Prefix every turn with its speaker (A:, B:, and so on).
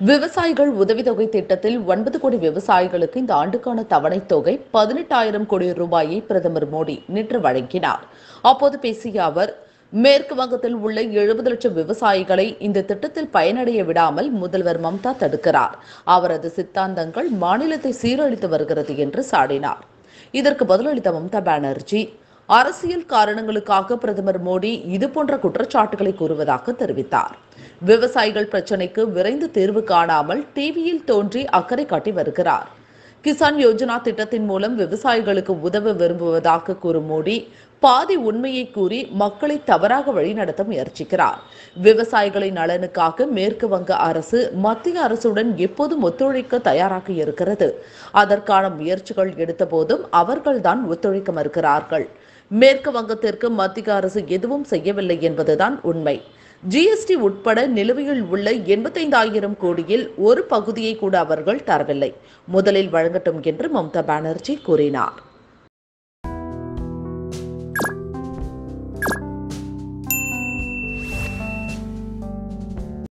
A: விவசாயிகள் உதவித்தொகை திட்டத்தில் ஒன்பது கோடி விவசாயிகளுக்கு இந்த ஆண்டுக்கான தவணைத் தொகை பதினெட்டாயிரம் கோடி ரூபாயை பிரதமர் மோடி நேற்று வழங்கினார் அப்போது பேசிய அவர் மேற்கு வங்கத்தில் உள்ள எழுபது லட்சம் விவசாயிகளை இந்த திட்டத்தில் பயனடைய விடாமல் முதல்வர் மம்தா தடுக்கிறார் அவரது சித்தாந்தங்கள் மாநிலத்தை சீரழித்து வருகிறது என்று சாடினார் இதற்கு பதிலளித்த மம்தா பானர்ஜி அரசியல் காரணங்களுக்காக பிரதமர் மோடி இதுபோன்ற குற்றச்சாட்டுகளை கூறுவதாக தெரிவித்தார் விவசாயிகள் பிரச்சினைக்கு விரைந்து தீர்வு காணாமல் டிவியில் தோன்றி அக்கறை காட்டி வருகிறார் கிசான் யோஜனா திட்டத்தின் மூலம் விவசாயிகளுக்கு உதவ விரும்புவதாக கூறும் மோடி பாதி உண்மையை கூறி மக்களை தவறாக வழிநடத்த முயற்சிக்கிறார் விவசாயிகளின் நலனுக்காக மேற்கு வங்க அரசு மத்திய அரசுடன் எப்போதும் ஒத்துழைக்க தயாராக இருக்கிறது அதற்கான முயற்சிகள் எடுத்த போதும் அவர்கள்தான் ஒத்துழைக்க மறுக்கிறார்கள் மேற்கு வங்கத்திற்கு மத்திய அரசு எதுவும் செய்யவில்லை என்பதுதான் உண்மை ஜிஎஸ்டி உட்பட நிலுவையில் உள்ள எண்பத்தைந்தாயிரம் கோடியில் ஒரு பகுதியை கூட அவர்கள் தரவில்லை முதலில் வழங்கட்டும் என்று மம்தா பானர்ஜி கூறினார்